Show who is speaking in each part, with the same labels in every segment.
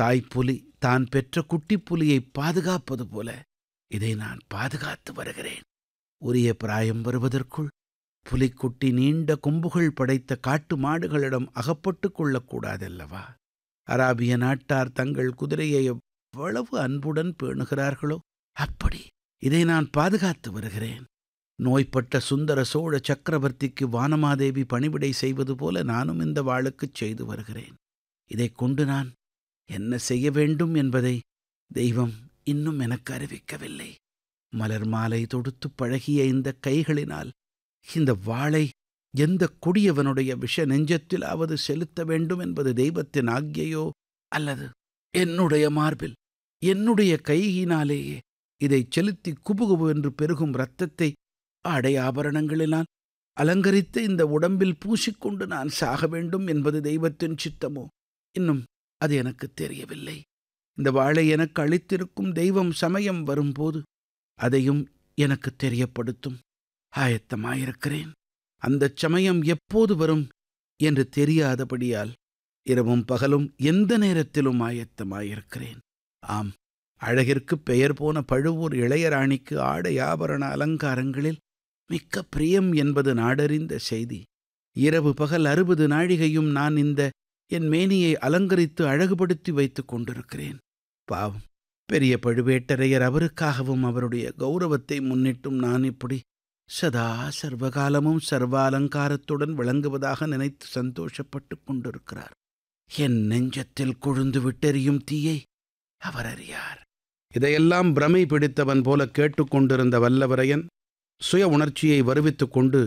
Speaker 1: தாய்ப்புலி தான் பெற்ற குட்டிப் புலியை பாதுகாப்பது போல இதை நான் பாதுகாத்து வருகிறேன் உரிய பிராயம் வருவதற்குள் புலிக்குட்டி நீண்ட கொம்புகள் படைத்த காட்டு மாடுகளிடம் அகப்பட்டுக் கொள்ளக்கூடாதல்லவா அராபிய நாட்டார் தங்கள் குதிரையை எவ்வளவு அன்புடன் பேணுகிறார்களோ அப்படி இதை நான் பாதுகாத்து வருகிறேன் நோய்பட்ட சுந்தர சோழ சக்கரவர்த்திக்கு வானமாதேவி பணிவிடை செய்வது போல நானும் இந்த வாளுக்குச் செய்து வருகிறேன் இதைக் கொண்டு நான் என்ன செய்ய வேண்டும் என்பதை தெய்வம் இன்னும் எனக்கு அறிவிக்கவில்லை மலர் மாலை தொடுத்து பழகிய இந்த கைகளினால் இந்த வாளை எந்த கொடியவனுடைய விஷ நெஞ்சத்திலாவது செலுத்த வேண்டும் என்பது தெய்வத்தின் ஆக்ஞையோ அல்லது என்னுடைய மார்பில் என்னுடைய கையினாலேயே இதை செலுத்தி குபுகுபு என்று பெருகும் இரத்தத்தை ஆடை ஆபரணங்களினால் அலங்கரித்த இந்த உடம்பில் பூசிக்கொண்டு நான் சாக வேண்டும் என்பது தெய்வத்தின் சித்தமோ இன்னும் அது எனக்கு தெரியவில்லை இந்த வாளை எனக்கு அளித்திருக்கும் தெய்வம் சமயம் வரும்போது அதையும் எனக்கு தெரியப்படுத்தும் ஆயத்தமாயிருக்கிறேன் அந்தச் சமயம் எப்போது வரும் என்று தெரியாதபடியால் இரவும் பகலும் எந்த நேரத்திலும் ஆயத்தமாயிருக்கிறேன் ஆம் அழகிற்குப் பெயர் போன பழுவூர் இளையராணிக்கு ஆடை ஆபரண அலங்காரங்களில் மிக்க பிரியம் என்பது நாடறிந்த செய்தி இரவு பகல் அறுபது நாழிகையும் நான் இந்த என் மேனியை அலங்கரித்து அழகுபடுத்தி வைத்துக் கொண்டிருக்கிறேன் பாவம் பெரிய பழுவேட்டரையர் அவருக்காகவும் அவருடைய கௌரவத்தை முன்னிட்டும் நான் இப்படி சதா சர்வகாலமும் சர்வாலங்காரத்துடன் விளங்குவதாக நினைத்து சந்தோஷப்பட்டு கொண்டிருக்கிறார் என் நெஞ்சத்தில் கொழுந்து விட்டெறியும் தீயை அவர் அறியார் இதையெல்லாம் பிரமை பிடித்தவன் போல கேட்டுக்கொண்டிருந்த வல்லவரையன் சுய உணர்ச்சியை வருவித்துக் கொண்டு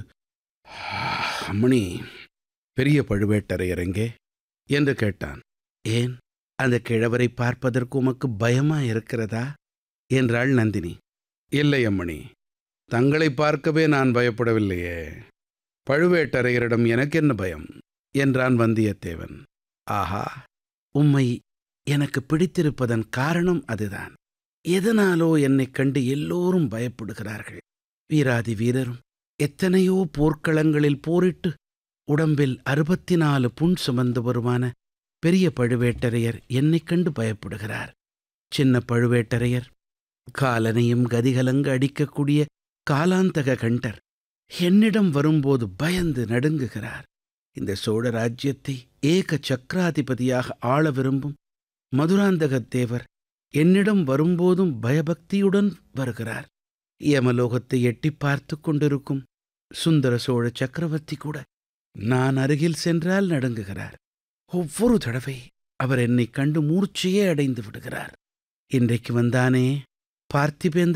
Speaker 1: அம்மணி பெரிய பழுவேட்டரையர் எங்கே என்று கேட்டான் ஏன் அந்த கிழவரை பார்ப்பதற்கு உமக்கு பயமா இருக்கிறதா என்றாள் நந்தினி இல்லை அம்மணி தங்களை பார்க்கவே நான் பயப்படவில்லையே பழுவேட்டரையரிடம் எனக்கென்ன பயம் என்றான் வந்தியத்தேவன் ஆஹா உம்மை எனக்கு பிடித்திருப்பதன் காரணம் அதுதான் எதனாலோ என்னைக் கண்டு எல்லோரும் பயப்படுகிறார்கள் வீராதி வீரரும் எத்தனையோ போர்க்களங்களில் போரிட்டு உடம்பில் அறுபத்தி நாலு புண் சுமந்து வருமான பெரிய பழுவேட்டரையர் என்னைக் கண்டு பயப்படுகிறார் சின்ன பழுவேட்டரையர் காலனையும் கதிகலங்க அடிக்கக்கூடிய காலாந்தக கண்டர் என்னிடம் வரும்போது பயந்து நடுங்குகிறார் இந்த சோழ ராஜ்யத்தை ஏக சக்கராதிபதியாக ஆள விரும்பும் மதுராந்தகத் தேவர் என்னிடம் வரும்போதும் பயபக்தியுடன் வருகிறார் யமலோகத்தை எட்டி பார்த்து கொண்டிருக்கும் சுந்தர சோழ சக்கரவர்த்தி கூட நான் அருகில் சென்றால் நடுங்குகிறார் ஒவ்வொரு தடவை அவர் என்னைக் கண்டு மூர்ச்சையே அடைந்து விடுகிறார் இன்றைக்கு வந்தானே பார்த்திபேந்திர